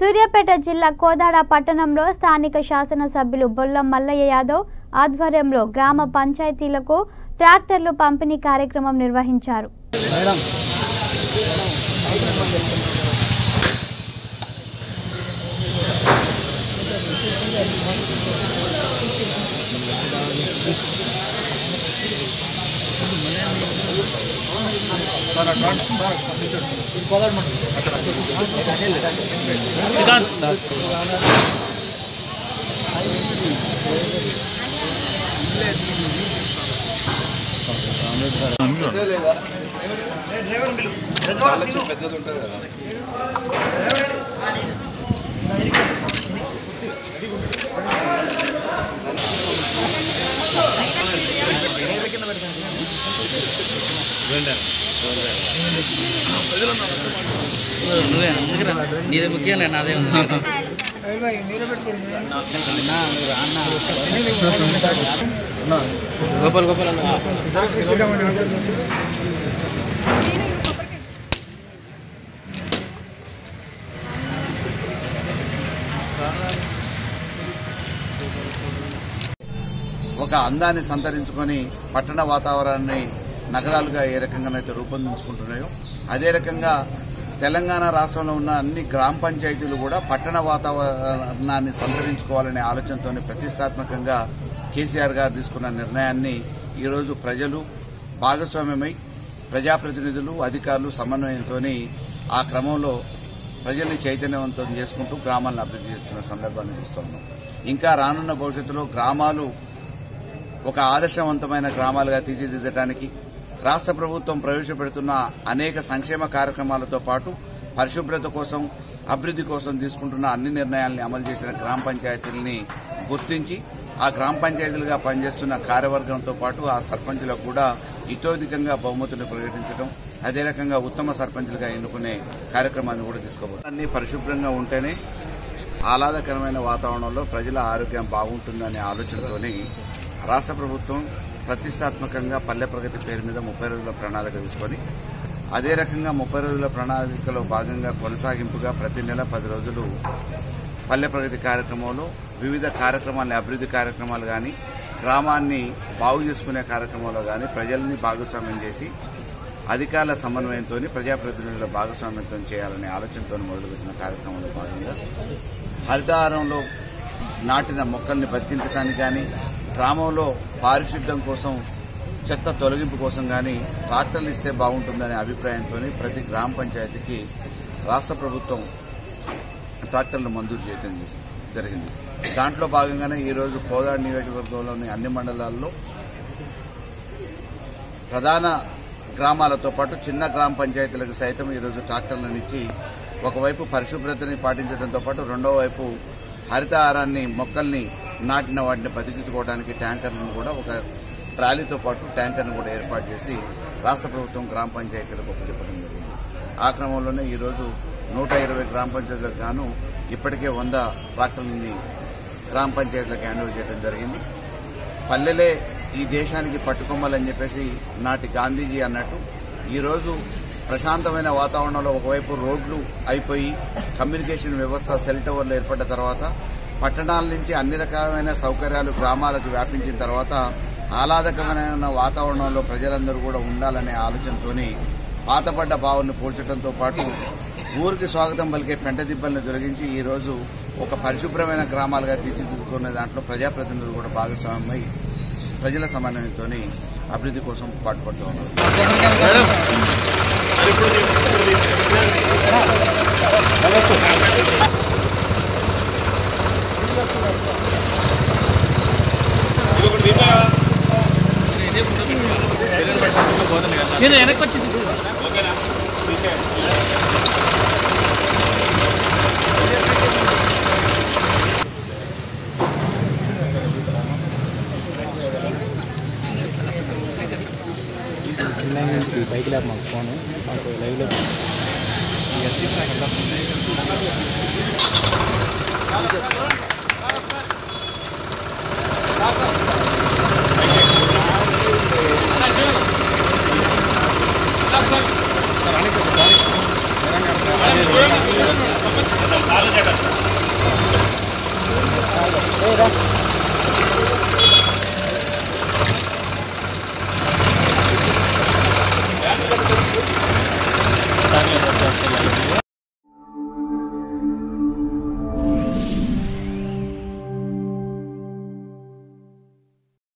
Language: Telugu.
సూర్యాపేట జిల్లా కోదాడ పట్టణంలో స్థానిక శాసనసభ్యులు బొల్లం మల్లయ్య యాదవ్ ఆధ్వర్యంలో గ్రామ పంచాయతీలకు ట్రాక్టర్లు పంపిణీ కార్యక్రమం నిర్వహించారు పెద్దది ఉంటుంది కదా నువ్వే అందుకురా నీది ముఖ్యంలే నాదే ఉంది గోపాల్ గోపాల్ అన్న ఒక అందాన్ని సంతరించుకొని పట్టణ వాతావరణాన్ని నగరాలుగా ఏ రకంగానైతే రూపొందించుకుంటున్నాయో అదే రకంగా తెలంగాణ రాష్ట్రంలో ఉన్న అన్ని గ్రామ పంచాయతీలు కూడా పట్టణ వాతావరణాన్ని సంతరించుకోవాలనే ఆలోచనతో ప్రతిష్టాత్మకంగా కేసీఆర్ గారు తీసుకున్న నిర్ణయాన్ని ఈరోజు ప్రజలు భాగస్వామ్యమై ప్రజాప్రతినిధులు అధికారులు సమన్వయంతో ఆ క్రమంలో ప్రజల్ని చైతన్యవంతం చేసుకుంటూ గ్రామాలను అభివృద్ధి చేస్తున్న సందర్భాన్ని చూస్తున్నాం ఇంకా రానున్న భవిష్యత్తులో గ్రామాలు ఒక ఆదర్శవంతమైన గ్రామాలుగా తీర్చిదిద్దడానికి రాష్ట్ర ప్రభుత్వం ప్రవేశపెడుతున్న అనేక సంక్షేమ కార్యక్రమాలతో పాటు పరిశుభ్రత కోసం అభివృద్ధి కోసం తీసుకుంటున్న అన్ని నిర్ణయాల్ని అమలు చేసిన గ్రామ పంచాయతీలని గుర్తించి ఆ గ్రామ పంచాయతీలుగా పనిచేస్తున్న కార్యవర్గంతో పాటు ఆ సర్పంచులకు కూడా ఇతోధికంగా బహుమతులు ప్రకటించడం అదే రకంగా ఉత్తమ సర్పంచులుగా ఎన్నుకునే కార్యక్రమాన్ని కూడా తీసుకోబోతుంది అన్ని పరిశుభ్రంగా ఉంటేనే ఆహ్లాదకరమైన వాతావరణంలో ప్రజల ఆరోగ్యం బాగుంటుందనే ఆలోచనతోని రాష్ట్ర ప్రభుత్వం ప్రతిష్టాత్మకంగా పల్లె ప్రగతి పేరు మీద ముప్పై రోజుల ప్రణాళిక తీసుకొని అదే రకంగా ముప్పై రోజుల ప్రణాళికలో భాగంగా కొనసాగింపుగా ప్రతి నెల పది రోజులు పల్లె ప్రగతి కార్యక్రమంలో వివిధ కార్యక్రమాలు అభివృద్ధి కార్యక్రమాలు కానీ గ్రామాన్ని బాగు చేసుకునే కార్యక్రమంలో కానీ ప్రజల్ని భాగస్వామ్యం చేసి అధికారుల సమన్వయంతో ప్రజాప్రతినిధుల భాగస్వామ్యంతో చేయాలనే ఆలోచనతో మొదలుపెట్టిన కార్యక్రమంలో భాగంగా హరితహారంలో నాటిన మొక్కల్ని బతికించడానికి కానీ గ్రామంలో పారిశుద్ధ్యం కోసం చెత్త తొలగింపు కోసం కానీ ట్రాక్టర్లు ఇస్తే బాగుంటుందనే అభిప్రాయంతో ప్రతి గ్రామ పంచాయతీకి రాష్ట్ర ప్రభుత్వం ట్రాక్టర్లు మంజూరు చేయడం జరిగింది దాంట్లో భాగంగానే ఈరోజు కోదాడు నియోజకవర్గంలోని అన్ని మండలాల్లో ప్రధాన గ్రామాలతో పాటు చిన్న గ్రామ పంచాయతీలకు సైతం ఈరోజు ట్రాక్టర్లను ఇచ్చి ఒకవైపు పరిశుభ్రతని పాటించడంతో పాటు రెండో వైపు హరితహారాన్ని మొక్కల్ని నాటిన వాటిని బతికించుకోవడానికి ట్యాంకర్లను కూడా ఒక ట్రాలీతో పాటు ట్యాంకర్ను కూడా ఏర్పాటు చేసి రాష్ట్ర ప్రభుత్వం గ్రామ పంచాయతీలకు ఒప్పచెప్పడం జరిగింది ఆ క్రమంలోనే ఈరోజు నూట ఇరవై గ్రామ పంచాయతీలకు గాను ఇప్పటికే వంద ట్రాక్టర్లని గ్రామ పంచాయతీలకు హ్యాండ్ ఓవర్ చేయడం జరిగింది పల్లెలే ఈ దేశానికి పట్టుకొమ్మలని చెప్పేసి నాటి గాంధీజీ అన్నట్టు ఈరోజు ప్రశాంతమైన వాతావరణంలో ఒకవైపు రోడ్లు అయిపోయి కమ్యూనికేషన్ వ్యవస్థ సెల్ టవర్లు ఏర్పడ్డ తర్వాత పట్టణాల నుంచి అన్ని రకమైన సౌకర్యాలు గ్రామాలకు వ్యాపించిన తర్వాత ఆహ్లాదకరమైన వాతావరణంలో ప్రజలందరూ కూడా ఉండాలనే ఆలోచనతోని పాతపడ్డ భావాన్ని పోల్చడంతో పాటు ఊరికి స్వాగతం పలికే పెంట దిబ్బలను తొలగించి ఈ రోజు ఒక పరిశుభ్రమైన గ్రామాలుగా తీర్చిదిద్దుకునే దాంట్లో ప్రజాప్రతినిధులు కూడా భాగస్వామ్యమై ప్రజల సమన్వయంతో అభివృద్ధి కోసం పాటుపడుతూ ఉన్నారు నేను వెనక్కి వచ్చింది బైక్ లేక మాకు ఫోన్ అసలు లైవ్లో ఆ కాలేజ్